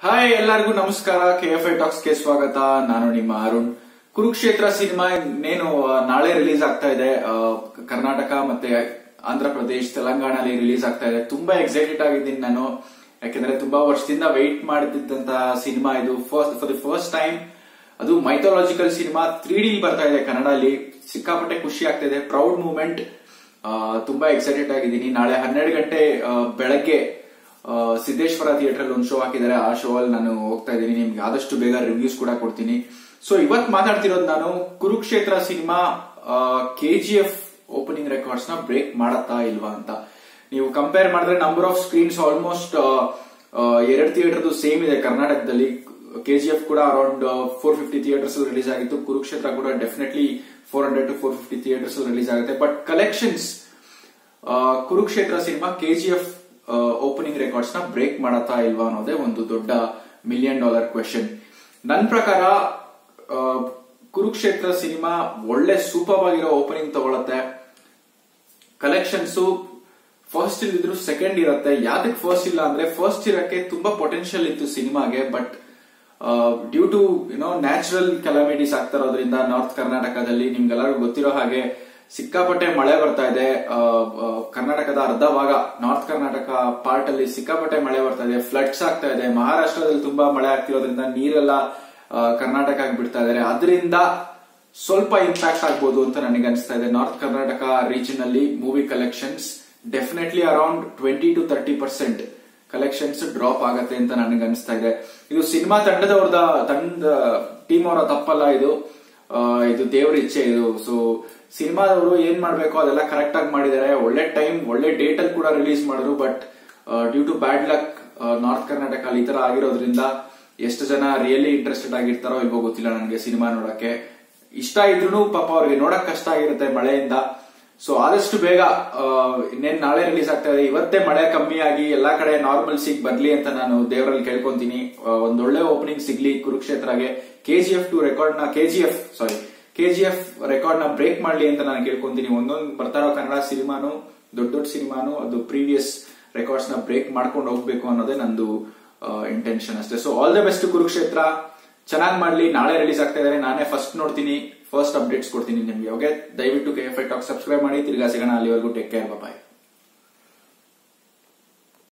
hi ಎಲ್ಲರಿಗೂ ನಮಸ್ಕಾರ K F I tax ಗೆ ಸ್ವಾಗತ ನಾನು ನಿಮ್ಮ ಅರುಣ್ ಕುರುಕ್ಷೇತ್ರ ಸಿನಿಮಾ ಇನ್ನೇನು ಆ, ನಾಳೆ ರಿಲೀಸ್ ಆಗ್ತಾ ಇದೆ ಆ, ಕರ್ನಾಟಕ ಮತ್ತೆ ಆಂಧ್ರ ಪ್ರದೇಶ್ ತೆಲಂಗಾಣಲ್ಲಿ ರಿಲೀಸ್ ಆಗ್ತಾ ಇದೆ ತುಂಬಾ ಎಕ್ಸೈಟೆಡ್ ಆಗಿದ್ದೀನಿ ನಾನು ಯಾಕೆಂದ್ರೆ ತುಂಬಾ ವರ್ಷದಿಂದ ವೆಯ್ಟ್ ಮಾಡ್ತಿದ್ದಂತಹ ಸಿನಿಮಾ ಇದು first for the first time ಅದು ಮೈಥಾಲಜಿಕಲ್ ಸಿನಿಮಾ ತ್ರೀ ಡಿ ಬರ್ತಾ ಇದೆ ಕನ್ನಡಲ್ಲಿ ಸಿಕ್ಕಾಪಟ್ಟೆ ಖುಷಿ ಆಗ್ತಾ ಇದೆ ಪ್ರೌಡ್ ಮೂಮೆಂಟ್ ತುಂಬಾ ಎಕ್ಸೈಟೆಡ್ ಆಗಿದ್ದೀನಿ ನಾಳೆ ಹನ್ನೆರಡು ಗಂಟೆ ಆ, ಬೆಳಗ್ಗೆ ಆ, ಸಿದ್ದೇಶ್ವರ ಥಿಯೇಟರ್ ಅಲ್ಲಿ ಒಂದು ಶೋ ಹಾಕಿದ್ದಾರೆ ಆ ಶೋ ಅಲ್ಲಿ ನಾನು ಹೋಗ್ತಾ ಇದ್ದೀನಿ ನಿಮ್ಗೆ ಆದಷ್ಟು ಬೇಗ ರಿವ್ಯೂಸ್ ಕೂಡ ಕೊಡ್ತೀನಿ ಸೊ ಇವತ್ ಮಾತಾಡ್ತಿರೋದು ನಾನು Kurukshetra cinema K G F opening records ನ ಬ್ರೇಕ್ ಮಾಡತ್ತಾ ಇಲ್ವಾ ಅಂತ ನೀವು ಕಂಪೇರ್ ಮಾಡಿದ್ರೆ ನಂಬರ್ ಆಫ್ ಸ್ಕ್ರೀನ್ಸ್ ಆಲ್ಮೋಸ್ಟ್ ಎರಡು ಥಿಯೇಟರ್ದು ಸೇಮ್ ಇದೆ ಕರ್ನಾಟಕದಲ್ಲಿ ಕೆಜಿಎಫ್ ಕೂಡ around four fifty theatres release ಆಗಿತ್ತು ಕುರುಕ್ಷೇತ್ರ ಕೂಡ definitely four hundred to four fifty theatres release ಆಗುತ್ತೆ but collections Kurukshetra cinema KGF opening records ನ ಬ್ರೇಕ್ ಮಾಡತ್ತಾ ಇಲ್ವಾ ಅನ್ನೋದೇ ಒಂದು ದೊಡ್ಡ ಮಿಲಿಯನ್ ಡಾಲರ್ ಕ್ವೆಶನ್ ನನ್ನ ಪ್ರಕಾರ ಆ, ಕುರುಕ್ಷೇತ್ರ ಸಿನಿಮಾ ಒಳ್ಳೆ ಸೂಪರ್ ಆಗಿರೋ ಓಪನಿಂಗ್ ತಗೊಳತ್ತೆ ಕಲೆಕ್ಷನ್ಸ್ ಫಸ್ಟ್ ಇಲ್ದಿದ್ರು ಸೆಕೆಂಡ್ ಇರುತ್ತೆ ಯಾವ್ದಕ್ಕೆ ಫಸ್ಟ್ ಇಲ್ಲ ಅಂದ್ರೆ ಫಸ್ಟ್ ಇರಕ್ಕೆ ತುಂಬಾ ಪೊಟೆನ್ಶಿಯಲ್ ಇತ್ತು ಸಿನಿಮಾಗೆ but due to you know natural calamities ಆಗ್ತಾ ಇರೋದ್ರಿಂದ ನಾರ್ತ್ ಕರ್ನಾಟಕದಲ್ಲಿ ನಿಮ್ಗೆಲ್ಲರಿಗೂ ಗೊತ್ತಿರೋ ಹಾಗೆ ಸಿಕ್ಕಾಪಟ್ಟೆ ಮಳೆ ಬರ್ತಾ ಇದೆ ಆ, ಆ, ಕರ್ನಾಟಕದ ಅರ್ಧ ಭಾಗ ನಾರ್ತ್ ಕರ್ನಾಟಕ ಪಾರ್ಟ್ ಅಲ್ಲಿ ಸಿಕ್ಕಾಪಟ್ಟೆ ಮಳೆ ಬರ್ತಾ ಇದೆ ಫ್ಲಡ್ಸ್ ಆಗ್ತಾ ಇದೆ ಮಹಾರಾಷ್ಟ್ರದಲ್ಲಿ ತುಂಬಾ ಮಳೆ ಆಗ್ತಿರೋದ್ರಿಂದ ನೀರೆಲ್ಲ ಆ, ಕರ್ನಾಟಕಕ್ಕೆ ಬಿಡ್ತಾ ಇದಾರೆ ಅದರಿಂದ ಸ್ವಲ್ಪ ಇಂಪ್ಯಾಕ್ಟ್ ಆಗ್ಬೋದು ಅಂತ ನನಗೆ ಅನಿಸ್ತಾ ಇದೆ ನಾರ್ತ್ ಕರ್ನಾಟಕ ರೀಜನ್ ಅಲ್ಲಿ movie collections definitely around twenty to thirty percent collections drop ಆಗತ್ತೆ ಅಂತ ನನಗೆ ಅನಿಸ್ತಾ ಇದೆ ಇದು ಸಿನಿಮಾ ತಂಡದವ್ರದ ತಂಡ ಟೀಮ್ ಅವರ ತಪ್ಪಲ್ಲ ಇದು ಆ, ಇದು ದೇವರ ಇಚ್ಛೆ ಇದು ಸೊ ಸಿನಿಮಾದವರು ಏನ್ ಮಾಡ್ಬೇಕು ಅದೆಲ್ಲ ಕರೆಕ್ಟ್ ಆಗಿ ಮಾಡಿದ್ದಾರೆ ಒಳ್ಳೆ ಟೈಮ್ ಒಳ್ಳೆ ಡೇಟ್ ಅಲ್ಲಿ ಕೂಡ ರಿಲೀಸ್ ಮಾಡಿದ್ರು but due to bad luck north Karnataka ಅಲ್ಲಿ ಈ ತರ ಆಗಿರೋದ್ರಿಂದ ಎಷ್ಟು ಜನ ರಿಯಲಿ ಇಂಟ್ರೆಸ್ಟೆಡ್ ಆಗಿರ್ತಾರೋ ಇಲ್ವೋ ಗೊತ್ತಿಲ್ಲ ನನಗೆ ಸಿನಿಮಾ ನೋಡಕ್ಕೆ ಇಷ್ಟ ಇದ್ರು ಪಾಪ ಅವ್ರಿಗೆ ನೋಡಕ್ ಕಷ್ಟ ಆಗಿರುತ್ತೆ ಮಳೆಯಿಂದ ಸೊ ಆದಷ್ಟು ಬೇಗ ಆ, ಇನ್ನೇನ್ ನಾಳೆ ರಿಲೀಸ್ ಆಗ್ತಾ ಇದೆ ಇವತ್ತೇ ಮಳೆ ಕಮ್ಮಿ ಆಗಿ ಎಲ್ಲಾ ಕಡೆ ನಾರ್ಮಲ್ ಸಿಗ್ ಬರ್ಲಿ ಅಂತ ನಾನು ದೇವರಲ್ಲಿ ಕೇಳ್ಕೊಂತೀನಿ ಆ, ಒಂದೊಳ್ಳೆ ಓಪನಿಂಗ್ ಸಿಗ್ಲಿ ಕುರುಕ್ಷೇತ್ರಗೆ ಕೆಜಿಎಫ್ ಟು ರೆಕಾರ್ಡ್ ನ ಕೆಜಿಎಫ್ ಸಾರಿ ಕೆಜಿಎಫ್ ರೆಕಾರ್ಡ್ ನ ಬ್ರೇಕ್ ಮಾಡ್ಲಿ ಅಂತ ನಾನು ಕೇಳ್ಕೊಂತೀನಿ ಒಂದೊಂದು ಬರ್ತಾ ಇರೋ ಕನ್ನಡ ಸಿನಿಮಾನು ದೊಡ್ಡ ದೊಡ್ಡ ಸಿನಿಮಾನು ಅದು ಪ್ರೀವಿಯಸ್ ರೆಕಾರ್ಡ್ಸ್ ನ ಬ್ರೇಕ್ ಮಾಡ್ಕೊಂಡು ಹೋಗ್ಬೇಕು ಅನ್ನೋದೇ ನಂದು ಇಂಟೆನ್ಷನ್ ಅಷ್ಟೇ so all the best Kurukshetra ಚೆನ್ನಾಗಿ ಮಾಡ್ಲಿ ನಾಳೆ ರಿಲೀಸ್ ಆಗ್ತಾ ಇದಾರೆ ನಾನೇ ಫಸ್ಟ್ ನೋಡ್ತೀನಿ ಫಸ್ಟ್ ಅಪ್ಡೇಟ್ಸ್ ಕೊಡ್ತೀನಿ ನಿಮ್ಗೆ ಓಕೆ ದಯವಿಟ್ಟು K F I talk subscribe ಮಾಡಿ ತಿರ್ಗಾ ಸಿಗೋಣ ಅಲ್ಲಿವರೆಗೂ ಟೇಕ್ ಕೇರ್ ಬಾಯ್